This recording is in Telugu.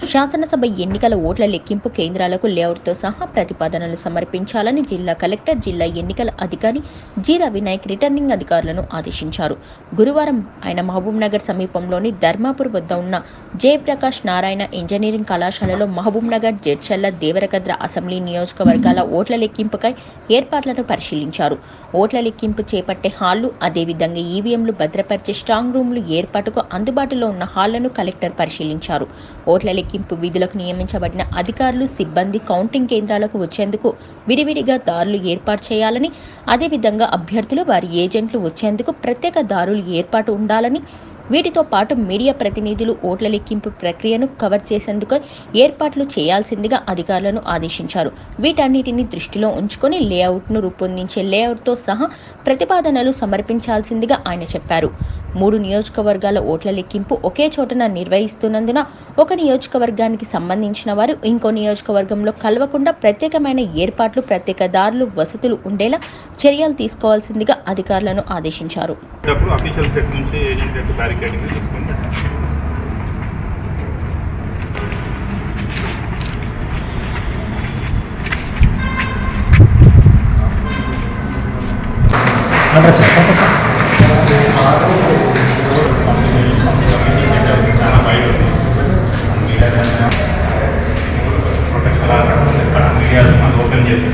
శాసనసభ ఎన్నికల ఓట్ల లెక్కింపు కేంద్రాలకు లేఅవుట్తో సహా ప్రతిపాదనలు సమర్పించాలని జిల్లా కలెక్టర్ జిల్లా ఎన్నికల అధికారి జీరా వినాయక్ రిటర్నింగ్ అధికారులను ఆదేశించారు గురువారం ఆయన మహబూబ్ నగర్ సమీపంలోని ధర్మాపూర్ వద్ద ఉన్న జయప్రకాష్ నారాయణ ఇంజనీరింగ్ కళాశాలలో మహబూబ్ నగర్ జడ్చల్ల దేవరకద్ర అసెంబ్లీ నియోజకవర్గాల ఓట్ల లెక్కింపుకై ఏర్పాట్లను పరిశీలించారు ఓట్ల లెక్కింపు చేపట్టే హాళ్లు అదేవిధంగా ఈవీఎంలు భద్రపరిచే స్ట్రాంగ్ రూమ్లు ఏర్పాటుకు అందుబాటులో ఉన్న హాళ్లను కలెక్టర్ పరిశీలించారు ఓట్ల లెక్కింపు విధులకు నియమించబడిన అధికారులు సిబ్బంది కౌంటింగ్ కేంద్రాలకు వచ్చేందుకు విడివిడిగా దారులు ఏర్పాటు చేయాలని అదేవిధంగా అభ్యర్థులు వారి ఏజెంట్లు వచ్చేందుకు ప్రత్యేక దారులు ఏర్పాటు ఉండాలని వీటితో పాటు మీడియా ప్రతినిధులు ఓట్ల లెక్కింపు ప్రక్రియను కవర్ చేసేందుకు ఏర్పాట్లు చేయాల్సిందిగా అధికారులను ఆదేశించారు వీటన్నిటిని దృష్టిలో ఉంచుకొని లేఅవుట్ను రూపొందించే లేఅవుట్తో సహా ప్రతిపాదనలు సమర్పించాల్సిందిగా ఆయన చెప్పారు మూడు నియోజకవర్గాల ఓట్ల లెక్కింపు ఒకే చోటన నిర్వహిస్తున్నందున ఒక నియోజకవర్గానికి సంబంధించిన వారు ఇంకో నియోజకవర్గంలో కలవకుండా ప్రత్యేకమైన ఏర్పాట్లు ప్రత్యేక దారులు వసతులు ఉండేలా చర్యలు తీసుకోవాల్సిందిగా అధికారులను ఆదేశించారు అప్పుడు అఫీషియల్ సెట్ నుంచి ఏజెంట్ యొక్క బ్యారికేడింగ్ తీసుకొని పెట్టాలి. చాలా బయట ఉంది. మీడియా ప్రొటెక్షన్ అలా ఇక్కడ మీడియా మనం ఓపెన్ చేసి